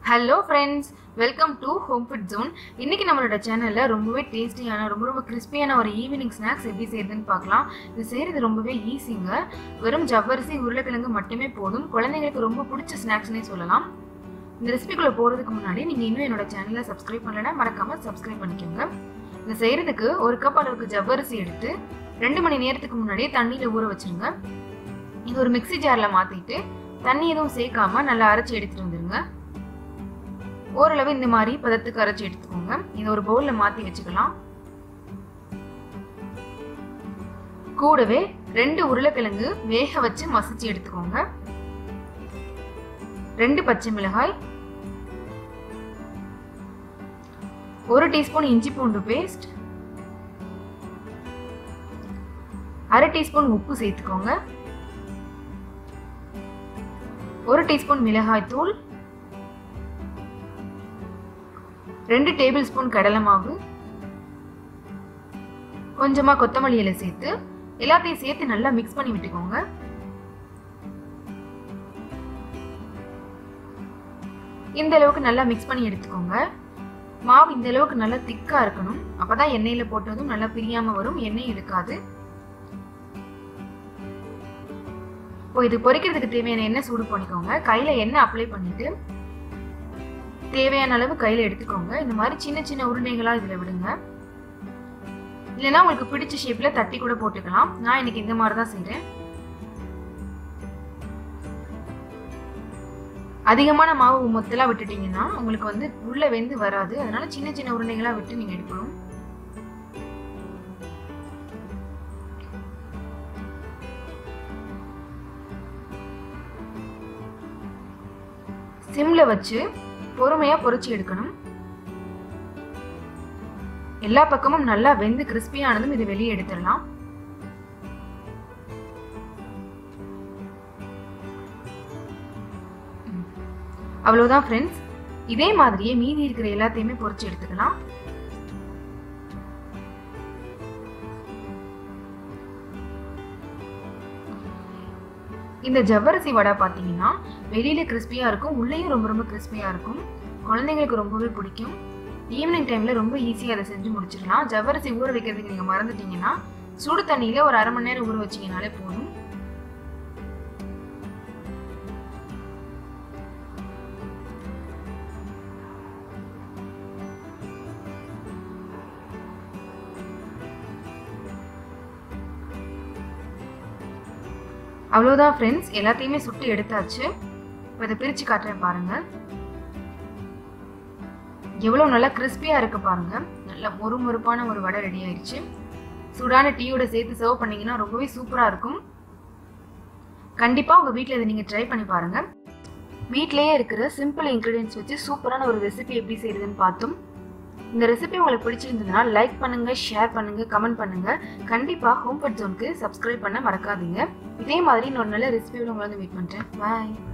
hello friends welcome to home food zone இன்னைக்கு நம்மளோட சேனலில் ரொம்பவே டேஸ்டியான ரொம்ப ரொம்ப கிறிஸ்பியான ஒரு ஈவினிங் ஸ்நாக்ஸ் எப்படி செய்யுதுன்னு பார்க்கலாம் இது செய்கிறது ரொம்பவே ஈஸிங்க வெறும் ஜவ்வரிசி உருளைக்கிழங்கு மட்டுமே போதும் குழந்தைங்களுக்கு ரொம்ப பிடிச்ச ஸ்நாக்ஸ்னே சொல்லலாம் இந்த ரெசிபிக்குள்ளே போகிறதுக்கு முன்னாடி நீங்கள் இன்னும் என்னோட சேனலை சப்ஸ்கிரைப் பண்ணலைன்னா மறக்காமல் சப்ஸ்கிரைப் பண்ணிக்கோங்க இதை செய்கிறதுக்கு ஒரு கப் அளவுக்கு ஜவ்வரிசி எடுத்து ரெண்டு மணி நேரத்துக்கு முன்னாடியே தண்ணியில் ஊற வச்சுருங்க இது ஒரு மிக்ஸி ஜாரில் மாற்றிட்டு தண்ணி எதுவும் சேர்க்காம நல்லா அரைச்சி எடுத்துகிட்டு வந்துருங்க ஓரளவு இந்த மாதிரி பதத்துக்கு அரைச்சி எடுத்துக்கோங்க இதை ஒரு பவுலில் மாற்றி வச்சுக்கலாம் கூடவே ரெண்டு உருளைக்கிழங்கு வேக வச்சு மசிச்சு எடுத்துக்கோங்க ரெண்டு பச்சை மிளகாய் ஒரு டீஸ்பூன் இஞ்சி பூண்டு பேஸ்ட் அரை டீஸ்பூன் உப்பு சேர்த்துக்கோங்க ஒரு டீஸ்பூன் மிளகாய் தூள் ரெண்டு டேபிள் ஸ்பூன் கடலை மாவு கொஞ்சமா கொத்தமல்லி இலை சேர்த்து எல்லாத்தையும் சேர்த்து நல்லா மிக்ஸ் பண்ணி விட்டுக்கோங்க இந்த அளவுக்கு நல்லா மிக்ஸ் பண்ணி எடுத்துக்கோங்க மாவு இந்த அளவுக்கு நல்லா திக்கா இருக்கணும் அப்பதான் எண்ணெயில போட்டதும் நல்லா பிரியாம வரும் எண்ணெய் இழுக்காது இப்போ இது பொரிக்கிறதுக்கு தேவையான எண்ணெய் சூடு பண்ணிக்கோங்க கையில எண்ணெய் அப்ளை பண்ணிட்டு தேவையான அளவு கையில் எடுத்துக்கோங்க இந்த மாதிரி சின்ன சின்ன உருண்டைகளாக இதில் விடுங்க இல்லைன்னா உங்களுக்கு பிடிச்ச ஷேப்பில் தட்டி கூட போட்டுக்கலாம் நான் இன்னைக்கு இந்த மாதிரி தான் செய்கிறேன் அதிகமான மாவு மொத்தலாம் விட்டுட்டீங்கன்னா உங்களுக்கு வந்து உள்ள வெந்து வராது அதனால சின்ன சின்ன உருண்டைகளாக விட்டு நீங்கள் எடுக்கணும் சிம்ல வச்சு பொறுமையா பொரிச்சு எடுக்கணும் எல்லா பக்கமும் நல்லா வெந்து கிறிஸ்பியானதும் இது வெளியே எடுத்துடலாம் அவ்வளவுதான் ஃப்ரெண்ட்ஸ் இதே மாதிரியே மீதி இருக்கிற எல்லாத்தையுமே பொரிச்சு எடுத்துக்கலாம் இந்த ஜவ்வரிசி வடை பார்த்தீங்கன்னா வெளியில கிறிஸ்பியா இருக்கும் உள்ளேயும் ரொம்ப ரொம்ப கிறிஸ்பியா இருக்கும் குழந்தைங்களுக்கு ரொம்பவே பிடிக்கும் ஈவினிங் டைம்ல ரொம்ப ஈஸியாக அதை செஞ்சு முடிச்சிடலாம் ஜவ்வரிசி ஊற வைக்கிறதுக்கு நீங்க மறந்துட்டீங்கன்னா சுடு தண்ணியில ஒரு அரை மணி நேரம் ஊற வச்சீங்கனாலே போதும் அவ்வளோதான் ஃப்ரெண்ட்ஸ் எல்லாத்தையுமே சுட்டு எடுத்தாச்சு இப்போ இதை பிரித்து காட்டுறேன் பாருங்க எவ்வளோ நல்லா கிறிஸ்பியாக இருக்கு பாருங்க நல்லா மொறு மொறுப்பான ஒரு வடை ரெடி ஆயிடுச்சு சூடான டீயோட சேர்த்து சர்வ் பண்ணீங்கன்னா ரொம்பவே சூப்பராக இருக்கும் கண்டிப்பாக உங்கள் வீட்டில் இதை நீங்கள் ட்ரை பண்ணி பாருங்க வீட்டிலேயே இருக்கிற சிம்பிள் இன்க்ரீடியன்ஸ் வச்சு சூப்பரான ஒரு ரெசிபி எப்படி செய்யுதுன்னு பார்த்தோம் இந்த ரெசிபி உங்களுக்கு பிடிச்சிருந்ததுன்னா லைக் பண்ணுங்க ஷேர் பண்ணுங்க கமெண்ட் பண்ணுங்க கண்டிப்பா ஹோம் ஃபுட் ஜோனுக்கு சப்ஸ்கிரைப் பண்ண மறக்காதீங்க இதே மாதிரி இன்னொரு நல்ல ரெசிபியோட உங்களை வந்து மீட் பண்றேன் பாய்